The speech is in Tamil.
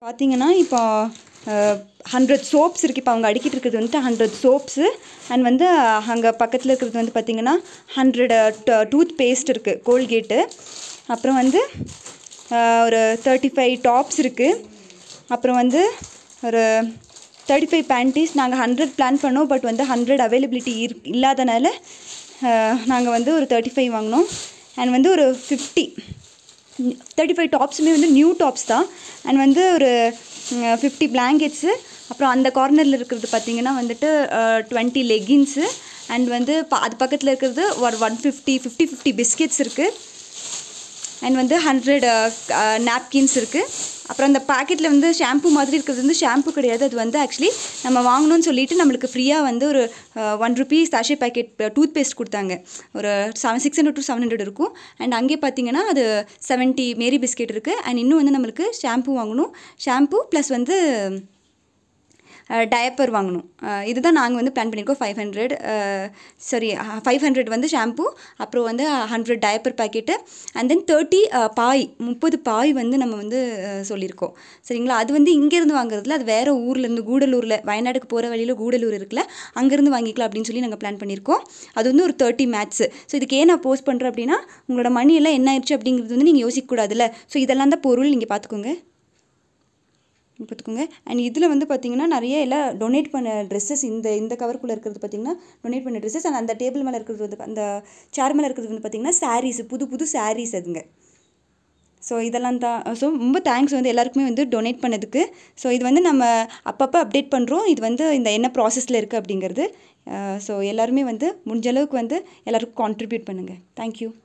பார்த்தீங்கன்னா இப்போ ஹண்ட்ரட் சோப்ஸ் இருக்குது இப்போ அவங்க அடிக்கிட்டு இருக்கிறது வந்துட்டு ஹண்ட்ரட் சோப்ஸு அண்ட் வந்து அங்கே பக்கத்தில் இருக்கிறது வந்து பார்த்திங்கன்னா ஹண்ட்ரட் டூத் பேஸ்ட் இருக்குது கோல்கேட்டு அப்புறம் வந்து அஹ், ஒரு தேர்ட்டி ஃபைவ் டாப்ஸ் இருக்குது அப்புறம் வந்து ஒரு தேர்ட்டி ஃபைவ் பேண்டீஸ் நாங்கள் ஹண்ட்ரட் பிளான் பண்ணோம் பட் வந்து ஹண்ட்ரட் அவைலபிலிட்டி இரு இல்லாதனால நாங்கள் வந்து ஒரு தேர்ட்டி ஃபைவ் வாங்கினோம் அண்ட் வந்து ஒரு ஃபிஃப்டி தேர்ட்டி ஃபைவ் டாப்ஸுமே வந்து நியூ டாப்ஸ் தான் அண்ட் வந்து ஒரு ஃபிஃப்டி பிளாங்கெட்ஸு அப்புறம் அந்த கார்னரில் இருக்கிறது பார்த்தீங்கன்னா வந்துட்டு டுவெண்ட்டி லெகின்ஸு அண்ட் வந்து ப அது பக்கத்தில் இருக்கிறது ஒரு one fifty fifty fifty biscuits இருக்குது அண்ட் வந்து ஹண்ட்ரட் நாப்கின்ஸ் இருக்குது அப்புறம் அந்த பாக்கெட்டில் வந்து ஷாம்பு மாதிரி இருக்கிறது வந்து ஷாம்பு கிடையாது அது வந்து ஆக்சுவலி நம்ம வாங்கணும்னு சொல்லிட்டு நம்மளுக்கு ஃப்ரீயாக வந்து ஒரு one rupees sachet packet toothpaste கொடுத்தாங்க ஒரு seven six hundred to seven hundred இருக்கும் அண்ட் அங்கே பார்த்தீங்கன்னா அது செவன்ட்டி மேரி பிஸ்கெட் இருக்குது அண்ட் இன்னும் வந்து நம்மளுக்கு ஷாம்பு வாங்கணும் ஷாம்பு ப்ளஸ் வந்து டயப்பர் வாங்கணும் அஹ் இதுதான் நாங்கள் வந்து பிளான் பண்ணியிருக்கோம் five hundred sorry five hundred வந்து ஷாம்பு அப்புறம் வந்து hundred diaper packet and then thirty பாய் முப்பது பாய் வந்து நம்ம வந்து அஹ், சொல்லியிருக்கோம் சரிங்களா அது வந்து இங்கேருந்து வாங்குறதுல அது வேறு ஊர்லேருந்து கூடலூரில் வயநாடுக்கு போகிற வழியில் கூடலூர் இருக்குல்ல அங்கேருந்து வாங்கிக்கலாம் அப்படின்னு சொல்லி நாங்கள் பிளான் பண்ணியிருக்கோம் அது வந்து ஒரு தேர்ட்டி மேட்ச்சு ஸோ இதுக்கு ஏன் நான் போஸ்ட் பண்ணுறேன் அப்படின்னா உங்களோட மணி எல்லாம் என்ன ஆயிடுச்சு அப்படிங்கிறது வந்து நீங்கள் யோசிக்கக்கூடாதுல்ல ஸோ இதெல்லாம் தான் பொருள் நீங்கள் பார்த்துக்கோங்க பார்த்துக்கோங்க அண்ட் இதில் வந்து பார்த்தீங்கன்னா நிறைய எல்லாம் டொனேட் பண்ண ட்ரெஸ்ஸஸ் இந்த இந்த கவருக்குள்ளே இருக்கிறது பார்த்தீங்கன்னா டொனேட் பண்ண ட்ரெஸ்ஸஸ் அண்ட் அந்த டேபிள் மேலே இருக்கிறது வந்து அந்த சேர் மேலே இருக்கிறது வந்து பார்த்தீங்கன்னா சாரீஸ் புது புது சாரீஸ் அதுங்க ஸோ இதெல்லாம் தான் ஸோ ரொம்ப தேங்க்ஸ் வந்து எல்லாருக்குமே வந்து டொனேட் பண்ணதுக்கு ஸோ இது வந்து நம்ம அப்பப்போ அப்டேட் பண்ணுறோம் இது வந்து இந்த என்ன ப்ராசஸில் இருக்குது அப்படிங்கிறது ஸோ எல்லாருமே வந்து முடிஞ்ச அளவுக்கு வந்து எல்லாருக்கும் கான்ட்ரிபியூட் பண்ணுங்கள் தேங்க்யூ